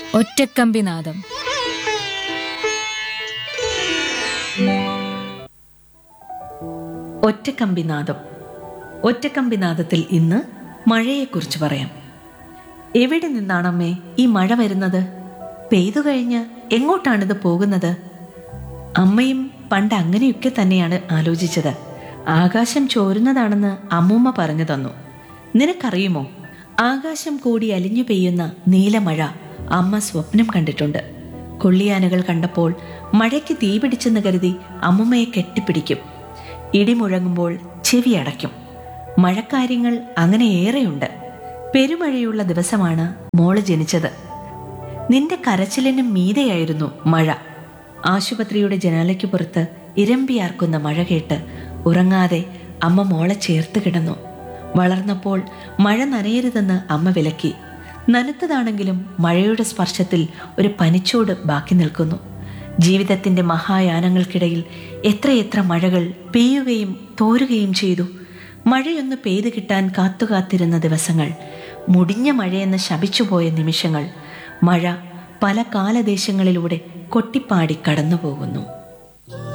ഒറ്റക്കമ്പിനാദം ഒറ്റക്കമ്പിനാദം ഒറ്റക്കമ്പിനാദത്തിൽ ഇന്ന് മഴയെക്കുറിച്ച് പറയാം എവിടെ നിന്നാണമ്മേ ഈ മഴ വരുന്നത് പെയ്തു കഴിഞ്ഞ് എങ്ങോട്ടാണിത് പോകുന്നത് അമ്മയും പണ്ട് അങ്ങനെയൊക്കെ തന്നെയാണ് ആലോചിച്ചത് ആകാശം ചോരുന്നതാണെന്ന് അമ്മൂമ്മ പറഞ്ഞു തന്നു നിനക്കറിയുമോ ആകാശം കൂടി അലിഞ്ഞു പെയ്യുന്ന നീലമഴ അമ്മ സ്വപ്നം കണ്ടിട്ടുണ്ട് കൊള്ളിയാനകൾ കണ്ടപ്പോൾ മഴയ്ക്ക് തീപിടിച്ചെന്ന് കരുതി അമ്മുമ്മയെ കെട്ടിപ്പിടിക്കും ഇടിമുഴങ്ങുമ്പോൾ ചെവി അടയ്ക്കും മഴക്കാര്യങ്ങൾ അങ്ങനെ ഏറെയുണ്ട് പെരുമഴയുള്ള ദിവസമാണ് മോള് ജനിച്ചത് നിന്റെ കരച്ചിലിനും മീതെയായിരുന്നു മഴ ആശുപത്രിയുടെ ജനാലയ്ക്ക് പുറത്ത് ഇരമ്പിയാർക്കുന്ന മഴ കേട്ട് ഉറങ്ങാതെ അമ്മ മോളെ ചേർത്ത് കിടന്നു വളർന്നപ്പോൾ മഴ നനയരുതെന്ന് അമ്മ വിലക്കി നനുത്തതാണെങ്കിലും മഴയുടെ സ്പർശത്തിൽ ഒരു പനിച്ചോട് ബാക്കി നിൽക്കുന്നു ജീവിതത്തിന്റെ മഹായാനങ്ങൾക്കിടയിൽ എത്രയെത്ര മഴകൾ പെയ്യുകയും തോരുകയും ചെയ്തു മഴയൊന്ന് പെയ്തു കിട്ടാൻ കാത്തുകാത്തിരുന്ന ദിവസങ്ങൾ മുടിഞ്ഞ മഴയെന്ന് ശപിച്ചുപോയ നിമിഷങ്ങൾ മഴ പല കാലദേശങ്ങളിലൂടെ കൊട്ടിപ്പാടി കടന്നുപോകുന്നു